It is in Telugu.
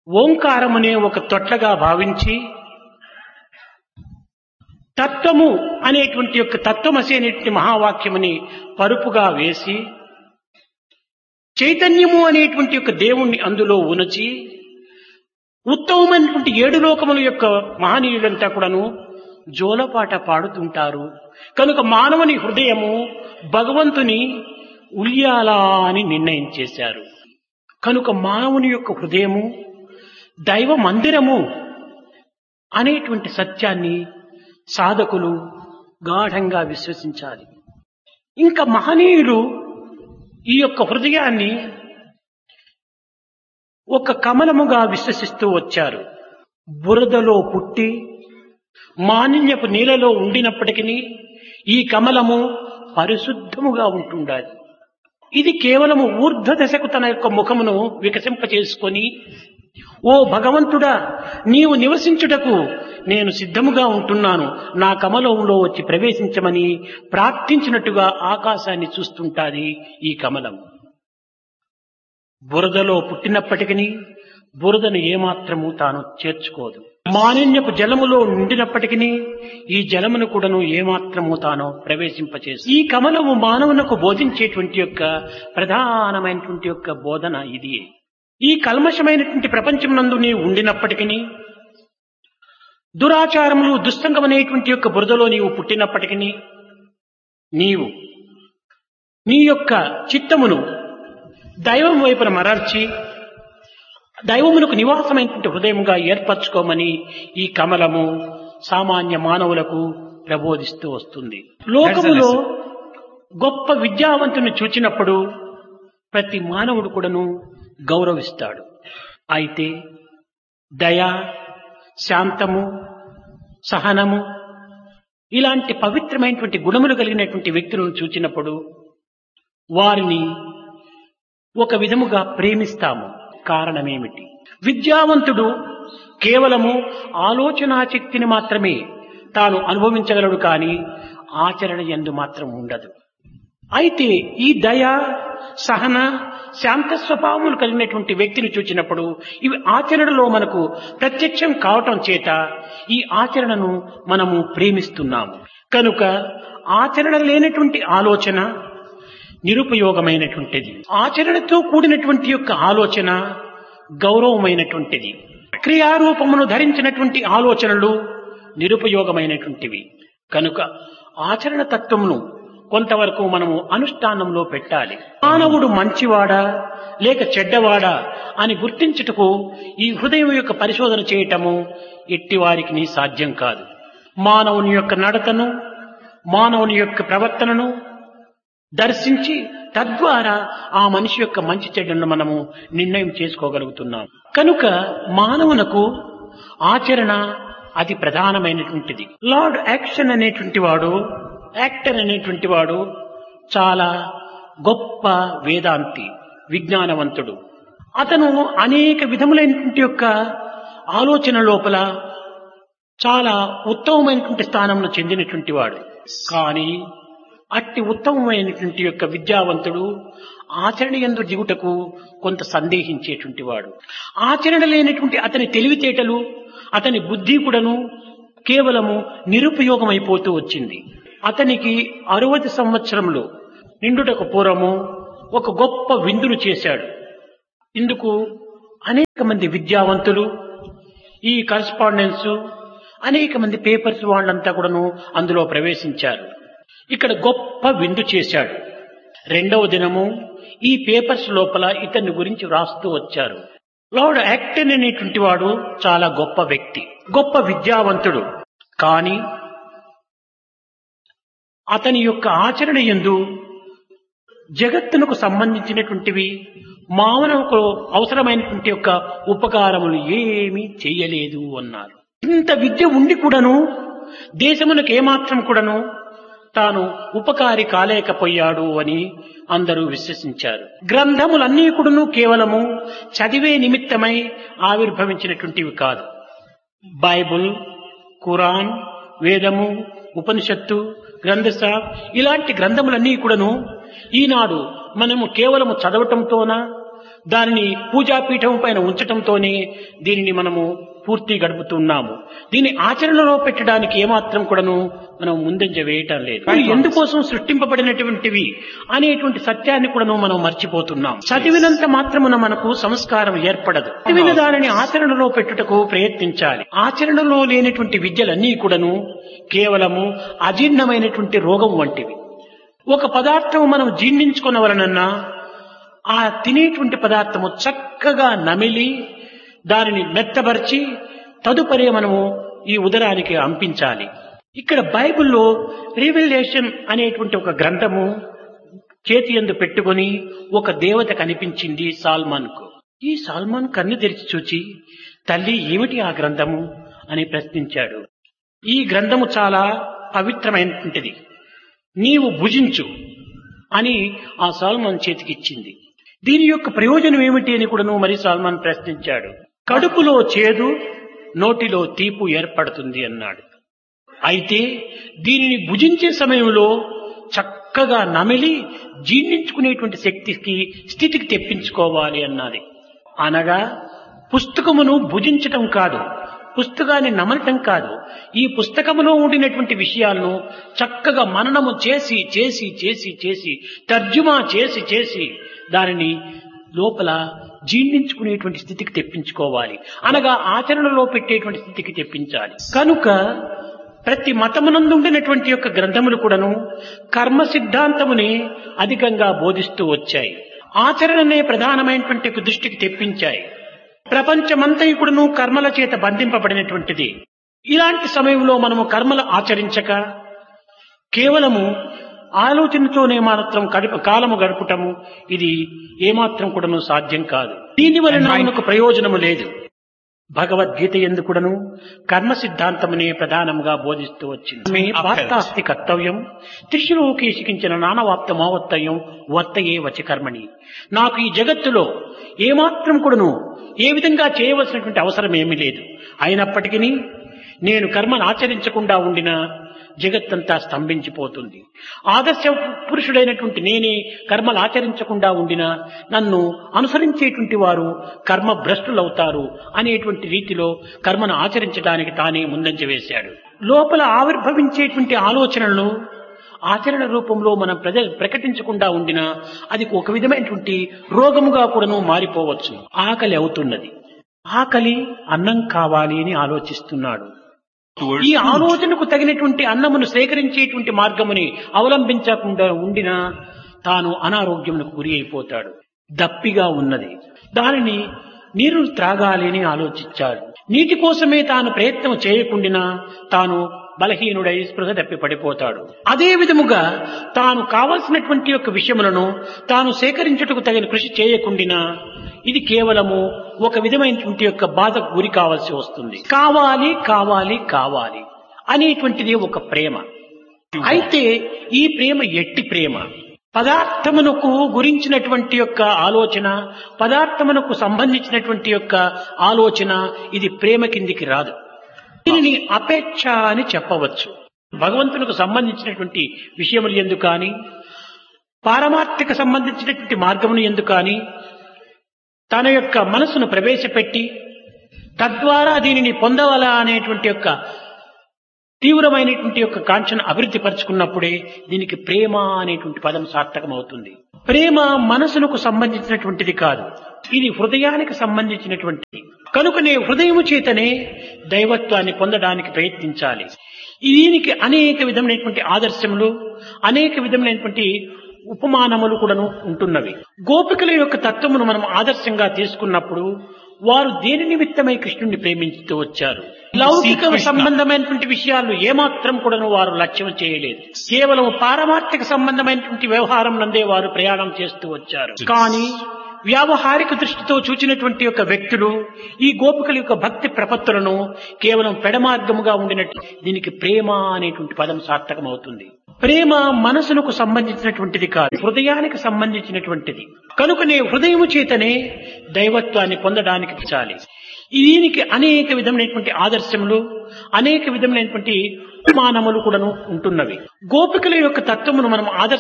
ఓంకారం అనే ఒక తొట్లగా భావించి తత్వము అనేటువంటి యొక్క తత్వమసి అనేటువంటి మహావాక్యముని పరుపుగా వేసి చైతన్యము అనేటువంటి యొక్క దేవుణ్ణి అందులో ఉనచి ఉత్తమమైనటువంటి ఏడు లోకముల యొక్క మహనీయులంతా కూడాను జోలపాట పాడుతుంటారు కనుక మానవుని హృదయము భగవంతుని ఉయ్యాలా అని నిర్ణయం చేశారు కనుక మానవుని యొక్క హృదయము దైవ మందిరము అనేటువంటి సత్యాన్ని సాధకులు గాఢంగా విశ్వసించాలి ఇంకా మహనీయులు ఈ యొక్క హృదయాన్ని ఒక కమలముగా విశ్వసిస్తూ వచ్చారు బురదలో పుట్టి మాలిన్యపు నీళ్ళలో ఉండినప్పటికీ ఈ కమలము పరిశుద్ధముగా ఉంటుండాలి ఇది కేవలము ఊర్ధ్వ దశకు తన యొక్క ముఖమును వికసింపచేసుకొని ఓ భగవంతుడా నీవు నివసించుటకు నేను సిద్ధముగా ఉంటున్నాను నా కమలంలో వచ్చి ప్రవేశించమని ప్రార్థించినట్టుగా ఆకాశాన్ని చూస్తుంటాది ఈ కమలం బురదలో పుట్టినప్పటికీ బురదను ఏమాత్రము తాను చేర్చుకోదు మాలిన్యపు జలములో నిండినప్పటికీ ఈ జలమును కూడాను ఏమాత్రము తాను ప్రవేశింపచేసి ఈ కమలము మానవునకు బోధించేటువంటి యొక్క ప్రధానమైనటువంటి యొక్క బోధన ఇది ఈ కల్మషమైనటువంటి ప్రపంచం నందు నీవు ఉండినప్పటికీ దురాచారములు దుస్తంగమనేటువంటి యొక్క బురదలో నీవు పుట్టినప్పటికీ నీవు నీ యొక్క చిత్తమును దైవం వైపున మరర్చి దైవమునకు నివాసమైనటువంటి హృదయముగా ఏర్పరచుకోమని ఈ కమలము సామాన్య మానవులకు ప్రబోధిస్తూ వస్తుంది లోకములో గొప్ప విద్యావంతుని చూచినప్పుడు ప్రతి మానవుడు కూడాను గౌరవిస్తాడు అయితే దయ శాంతము సహనము ఇలాంటి పవిత్రమైనటువంటి గుణములు కలిగినటువంటి వ్యక్తులను చూచినప్పుడు వారిని ఒక విధముగా ప్రేమిస్తాము కారణమేమిటి విద్యావంతుడు కేవలము ఆలోచనా శక్తిని మాత్రమే తాను అనుభవించగలడు కానీ ఆచరణ ఎందు మాత్రం ఉండదు అయితే ఈ దయ సహన శాంత స్వభావములు కలిగినటువంటి వ్యక్తిని చూచినప్పుడు ఇవి ఆచరణలో మనకు ప్రత్యక్షం కావటం చేత ఈ ఆచరణను మనము ప్రేమిస్తున్నాము కనుక ఆచరణ లేనటువంటి ఆలోచన నిరుపయోగమైనటువంటిది ఆచరణతో కూడినటువంటి యొక్క ఆలోచన గౌరవమైనటువంటిది క్రియారూపమును ధరించినటువంటి ఆలోచనలు నిరుపయోగమైనటువంటివి కనుక ఆచరణ తత్వమును కొంతవరకు మనము అనుష్ఠానంలో పెట్టాలి మానవుడు మంచివాడా లేక చెడ్డవాడా అని గుర్తించుటకు ఈ హృదయం యొక్క పరిశోధన చేయటము ఎట్టి వారికి సాధ్యం కాదు మానవుని యొక్క నడతను మానవుని యొక్క ప్రవర్తనను దర్శించి తద్వారా ఆ మనిషి యొక్క మంచి చెడ్డను మనము నిర్ణయం చేసుకోగలుగుతున్నాం కనుక మానవునకు ఆచరణ అతి ప్రధానమైనటువంటిది లార్డ్ యాక్షన్ అనేటువంటి వాడు యాక్టర్ అనేటువంటి వాడు చాలా గొప్ప వేదాంతి విజ్ఞానవంతుడు అతను అనేక విధములైనటువంటి యొక్క ఆలోచన లోపల చాలా ఉత్తమమైనటువంటి స్థానంలో చెందినటువంటి వాడు కానీ అట్టి ఉత్తమమైనటువంటి యొక్క విద్యావంతుడు ఆచరణ ఎందు దిగుటకు కొంత సందేహించేటువంటి వాడు ఆచరణ లేనటువంటి అతని తెలివితేటలు అతని బుద్ధి కూడాను కేవలము నిరుపయోగమైపోతూ వచ్చింది అతనికి అరవది సంవత్సరంలో నిండుటకు పూర్వము ఒక గొప్ప విందును చేశాడు ఇందుకు అనేక మంది విద్యావంతులు ఈ కరస్పాండెన్స్ అనేక మంది పేపర్స్ వాళ్ళంతా కూడాను అందులో ప్రవేశించారు ఇక్కడ గొప్ప విందు చేశాడు రెండవ దినము ఈ పేపర్స్ లోపల ఇతని గురించి వ్రాస్తూ వచ్చారు లార్డ్ యాక్టన్ అనేటువంటి వాడు చాలా గొప్ప వ్యక్తి గొప్ప విద్యావంతుడు కానీ అతని యొక్క ఆచరణ ఎందు జగత్తునకు సంబంధించినటువంటివి మానవుకు అవసరమైనటువంటి యొక్క ఉపకారములు ఏమీ చెయ్యలేదు అన్నారు ఇంత విద్య ఉండి కూడాను దేశమునకు ఏమాత్రం కూడాను తాను ఉపకారి కాలేకపోయాడు అని అందరూ విశ్వసించారు గ్రంథములన్నీ కూడాను కేవలము చదివే నిమిత్తమై ఆవిర్భవించినటువంటివి కాదు బైబుల్ ఖురాన్ వేదము ఉపనిషత్తు గ్రంథస ఇలాంటి గ్రంథములన్నీ కూడాను ఈనాడు మనము కేవలము చదవటంతోన దానిని పూజాపీఠం పైన ఉంచటంతోనే దీనిని మనము పూర్తి గడుపుతున్నాము దీన్ని ఆచరణలో పెట్టడానికి ఏమాత్రం కూడాను మనం ముందంజ వేయటం లేదు ఇవి ఎందుకోసం సృష్టింపబడినటువంటివి అనేటువంటి సత్యాన్ని కూడాను మనం మర్చిపోతున్నాం చదివినంత మాత్రమున మనకు సంస్కారం ఏర్పడదు చదివిన దానిని ఆచరణలో పెట్టుటకు ప్రయత్నించాలి ఆచరణలో లేనటువంటి విద్యలన్నీ కూడాను కేవలము అజీర్ణమైనటువంటి రోగం వంటివి ఒక పదార్థం మనం జీర్ణించుకున్న ఆ తినేటువంటి పదార్థము చక్కగా నమిలి దానిని మెత్తబరిచి తదుపరి మనము ఈ ఉదరానికి అంపించాలి ఇక్కడ బైబిల్లో రివిలేషన్ అనేటువంటి ఒక గ్రంథము చేతి ఎందు పెట్టుకొని ఒక దేవత కనిపించింది సాల్మాన్ కు ఈ సాల్మాన్ కన్ను తెరిచి చూచి తల్లి ఏమిటి ఆ గ్రంథము అని ప్రశ్నించాడు ఈ గ్రంథము చాలా పవిత్రమైనటువంటిది నీవు భుజించు అని ఆ సాల్మాన్ చేతికిచ్చింది దీని యొక్క ప్రయోజనం ఏమిటి అని కూడాను మరి సాల్మాన్ ప్రశ్నించాడు కడుపులో చేదు నోటిలో తీపు ఏర్పడుతుంది అన్నాడు అయితే దీనిని భుజించే సమయంలో చక్కగా నమిలి జీర్ణించుకునేటువంటి శక్తికి స్థితికి తెప్పించుకోవాలి అన్నది అనగా పుస్తకమును భుజించటం కాదు పుస్తకాన్ని నమలటం కాదు ఈ పుస్తకములో ఉండినటువంటి విషయాలను చక్కగా మననము చేసి చేసి చేసి చేసి తర్జుమా చేసి చేసి దానిని లోపల జీర్ణించుకునేటువంటి స్థితికి తెప్పించుకోవాలి అనగా ఆచరణలో పెట్టేటువంటి స్థితికి తెప్పించాలి కనుక ప్రతి మతమునందుండినటువంటి యొక్క గ్రంథములు కూడాను కర్మ సిద్ధాంతముని అధికంగా బోధిస్తూ వచ్చాయి ఆచరణనే ప్రధానమైనటువంటి ఒక దృష్టికి తెప్పించాయి ప్రపంచమంతయు కూడాను కర్మల చేత బంధింపబడినటువంటిది ఇలాంటి సమయంలో మనము కర్మలు ఆచరించక కేవలము ఆలోచనతోనే మాత్రం గడిప కాలము గడపటము ఇది ఏమాత్రం కూడాను సాధ్యం కాదు దీని వలన మనకు ప్రయోజనము లేదు భగవద్గీత ఎందుకుడను కర్మ సిద్ధాంతమునే ప్రధానముగా బోధిస్తూ వచ్చింది మే వార్తాస్తి కర్తవ్యం త్రిశులోకి శికించిన నానవాప్త మావత్తయం వర్తయే వచి కర్మణి నాకు ఈ జగత్తులో ఏమాత్రం కూడాను ఏ విధంగా చేయవలసినటువంటి అవసరం ఏమీ లేదు అయినప్పటికీ నేను కర్మను ఆచరించకుండా ఉండిన జగత్తంతా స్తంభించిపోతుంది ఆదర్శ పురుషుడైనటువంటి నేనే కర్మలు ఆచరించకుండా ఉండినా నన్ను అనుసరించేటువంటి వారు కర్మ భ్రష్టులవుతారు అనేటువంటి రీతిలో కర్మను ఆచరించడానికి తానే ముందంజ వేశాడు లోపల ఆవిర్భవించేటువంటి ఆలోచనలను ఆచరణ రూపంలో మనం ప్రజ ప్రకటించకుండా ఉండినా అది ఒక విధమైనటువంటి రోగముగా కూడాను మారిపోవచ్చు ఆకలి అవుతున్నది ఆకలి అన్నం కావాలి అని ఆలోచిస్తున్నాడు ఈ ఆలోచనకు తగినటువంటి అన్నమును సేకరించేటువంటి మార్గముని అవలంబించకుండా ఉండినా తాను అనారోగ్యమునకు గురి అయిపోతాడు దప్పిగా ఉన్నది దానిని నీరు త్రాగాలి అని ఆలోచించాడు నీటి కోసమే తాను ప్రయత్నం చేయకుండినా తాను బలహీనుడై స్పృహ తప్పి పడిపోతాడు అదే విధముగా తాను కావలసినటువంటి యొక్క విషయములను తాను సేకరించుటకు తగిన కృషి చేయకుండినా ఇది కేవలము ఒక విధమైనటువంటి యొక్క బాధకు గురి కావాల్సి వస్తుంది కావాలి కావాలి కావాలి అనేటువంటిది ఒక ప్రేమ అయితే ఈ ప్రేమ ఎట్టి ప్రేమ పదార్థమునకు గురించినటువంటి యొక్క ఆలోచన పదార్థమునకు సంబంధించినటువంటి యొక్క ఆలోచన ఇది ప్రేమ కిందికి రాదు దీనిని అపేక్ష అని చెప్పవచ్చు భగవంతునికి సంబంధించినటువంటి విషయములు ఎందు కానీ పారమార్థిక సంబంధించినటువంటి మార్గమును ఎందు కానీ తన యొక్క మనసును ప్రవేశపెట్టి తద్వారా దీనిని పొందవలా అనేటువంటి యొక్క తీవ్రమైనటువంటి యొక్క కాంక్షను అభివృద్ధి పరుచుకున్నప్పుడే దీనికి ప్రేమ అనేటువంటి పదం సార్థకం అవుతుంది ప్రేమ మనసులకు సంబంధించినటువంటిది కాదు ఇది హృదయానికి సంబంధించినటువంటిది కనుకనే హృదయము చేతనే దైవత్వాన్ని పొందడానికి ప్రయత్నించాలి దీనికి అనేక విధమైనటువంటి ఆదర్శములు అనేక విధమైనటువంటి ఉపమానములు కూడాను ఉంటున్నవి గోపికల యొక్క తత్వమును మనం ఆదర్శంగా తీసుకున్నప్పుడు వారు దేని నిమిత్తమై కృష్ణుడిని ప్రేమించుతూ వచ్చారు లౌకిక సంబంధమైనటువంటి విషయాలు ఏమాత్రం కూడాను వారు లక్ష్యం చేయలేదు కేవలం పారమార్థిక సంబంధమైనటువంటి వ్యవహారం నందే వారు ప్రయాణం చేస్తూ వచ్చారు కానీ వ్యావహారిక దృష్టితో చూచినటువంటి యొక్క వ్యక్తులు ఈ గోపికల యొక్క భక్తి ప్రపత్తులను కేవలం పెడమార్గముగా ఉండినట్టు దీనికి ప్రేమ అనేటువంటి పదం సార్థకమవుతుంది ప్రేమ మనసులకు సంబంధించినటువంటిది కాదు హృదయానికి సంబంధించినటువంటిది కనుకనే హృదయము చేతనే దైవత్వాన్ని పొందడానికి చాలి దీనికి అనేక విధమైనటువంటి ఆదర్శములు అనేక విధమైనటువంటి ఉపమానములు కూడాను ఉంటున్నవి గోపికల యొక్క తత్వమును మనం ఆదర్శ